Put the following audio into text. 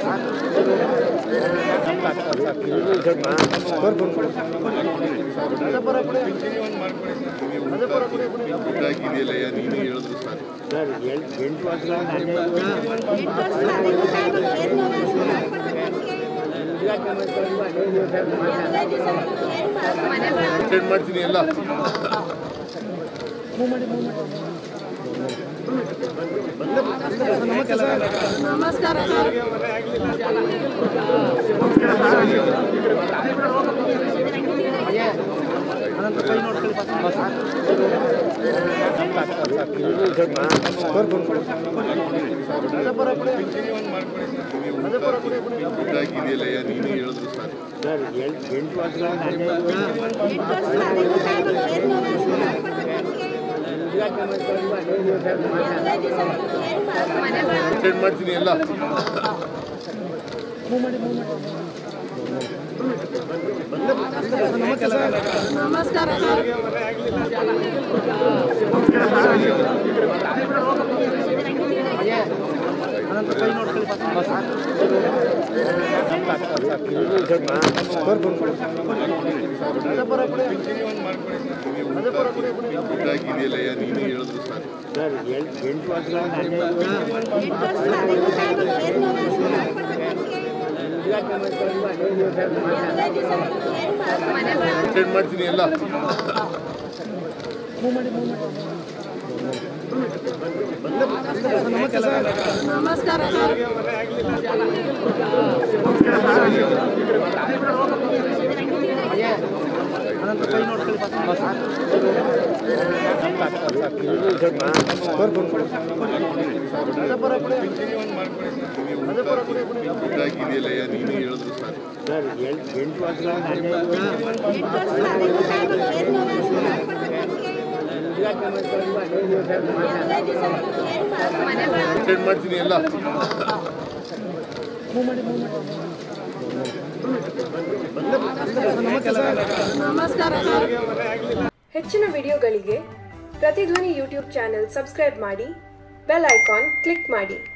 ಇದಾಗಿದೆಯಲ್ಲ ನೀನು ಹೇಳಿದ್ರು ಸಾಕು ಸರ್ ಎಂಟು ವರ್ಷಗಳ ನಾನೇ ಅಟೆಂಡ್ ಮಾಡ್ತೀನಿ ಎಲ್ಲ ನಮಸ್ಕಾರ ಸರ್ ಇದಾಗಿದೆಯಲ್ಲ ನೀನು ಹೇಳಿದ್ರು ಸಾಕು ಸರ್ ಎಂಟು ವರ್ಷಗಳ ನಾನೇ ಅಟೆಂಡ್ ಮಾಡ್ತೀನಿ ಎಲ್ಲ ನಮಸ್ಕಾರ ಸರ್ ಇದಾಗಿದೆಯಲ್ಲ ನೀನು ಹೇಳಿದ್ರು ಸಾಕು ಸರ್ ಎಂಟು ವರ್ಷಗಳ ನಾನೇ ಅಟೆಂಡ್ ಮಾಡ್ತೀನಿ ಎಲ್ಲ ನಮಸ್ಕಾರ ಸರ್ ಇದಾಗಿದೆಯಲ್ಲ ನೀನು ಹೇಳಿದ್ರು ಸಾಕು ಸರ್ ಎಂಟು ವರ್ಷಗಳ ನಾನೇ ಅಟೆಂಡ್ ಮಾಡ್ತೀನಿ ಎಲ್ಲ ನಮಸ್ಕಾರ ಸರ್ ಹೆಚ್ಚಿನ ವಿಡಿಯೋಗಳಿಗೆ ಪ್ರತಿಧ್ವನಿ ಯೂಟ್ಯೂಬ್ ಚಾನೆಲ್ ಸಬ್ಸ್ಕ್ರೈಬ್ ಮಾಡಿ ಬೆಲ್ ಐಕಾನ್ ಕ್ಲಿಕ್ ಮಾಡಿ